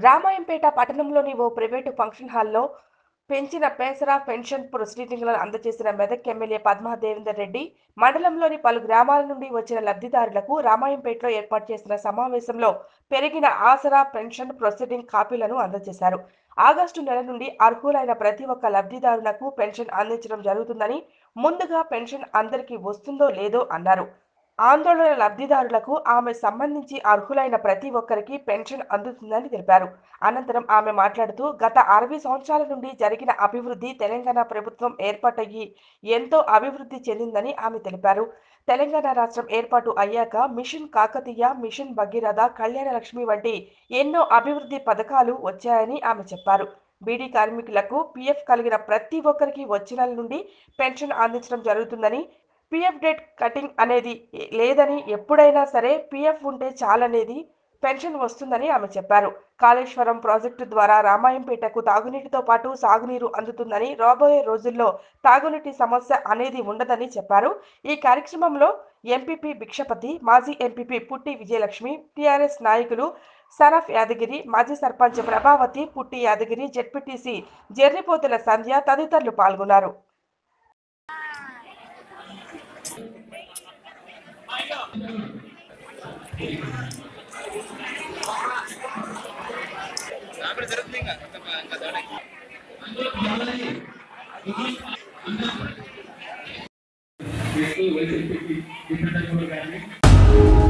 రామాయంపేట పట్టణంలోని ఓ private function హాల్లో పెంచిన పేసరా పెన్షన్ ప్రొసీడింగ్లను అందజేసిన మెదక్ ఎమ్మెల్యే పద్మా దేవేందర్ రెడ్డి మండలంలోని పలు గ్రామాల నుండి వచ్చిన లబ్ధిదారులకు రామాయంపేటలో ఏర్పాటు చేసిన సమావేశంలో పెరిగిన ఆసరా పెన్షన్ ప్రొసీడింగ్ కాపీలను అందజేశారు ఆగస్టు నెల నుండి అర్హులైన ప్రతి ఒక్క లబ్ధిదారులకు పెన్షన్ అందించడం జరుగుతుందని ముందుగా పెన్షన్ అందరికీ వస్తుందో లేదో అన్నారు ఆందోళన లబ్ధిదారులకు ఆమె సంబంధించి అర్హులైన ప్రతి ఒక్కరికి పెన్షన్ అందుతుందని తెలిపారు అనంతరం ఆమె మాట్లాడుతూ గత అరవై సంవత్సరాల నుండి జరిగిన అభివృద్ధి తెలంగాణ ప్రభుత్వం ఏర్పాటయ్యి ఎంతో అభివృద్ధి చెందిందని ఆమె తెలిపారు తెలంగాణ రాష్ట్రం ఏర్పాటు అయ్యాక మిషన్ కాకతీయ మిషన్ భగీరథ కళ్యాణ లక్ష్మి వంటి ఎన్నో అభివృద్ధి పథకాలు వచ్చాయని ఆమె చెప్పారు బీడీ కార్మికులకు పీఎఫ్ కలిగిన ప్రతి ఒక్కరికి వచ్చే నెల నుండి పెన్షన్ అందించడం జరుగుతుందని పీఎఫ్ డేట్ కటింగ్ అనేది లేదని ఎప్పుడైనా సరే పీఎఫ్ ఉంటే చాలనేది పెన్షన్ వస్తుందని ఆమె చెప్పారు కాళేశ్వరం ప్రాజెక్టు ద్వారా రామాయంపేటకు తాగునీటితో పాటు సాగునీరు అందుతుందని రాబోయే రోజుల్లో తాగునీటి సమస్య అనేది ఉండదని చెప్పారు ఈ కార్యక్రమంలో ఎంపీపీ భిక్షపతి మాజీ ఎంపీపీ పుట్టి విజయలక్ష్మి టీఆర్ఎస్ నాయకులు సరఫ్ యాదగిరి మాజీ సర్పంచ్ ప్రభావతి పుట్టి యాదగిరి జెడ్పీటీసీ జెర్రిపోతుల సంధ్య తదితరులు పాల్గొన్నారు రాబడి జరుగుతుంది ఇంకా ఇంకా ఇంకా దాని వైఎస్ఆర్సీపీ డిఫరెంట్ గారిని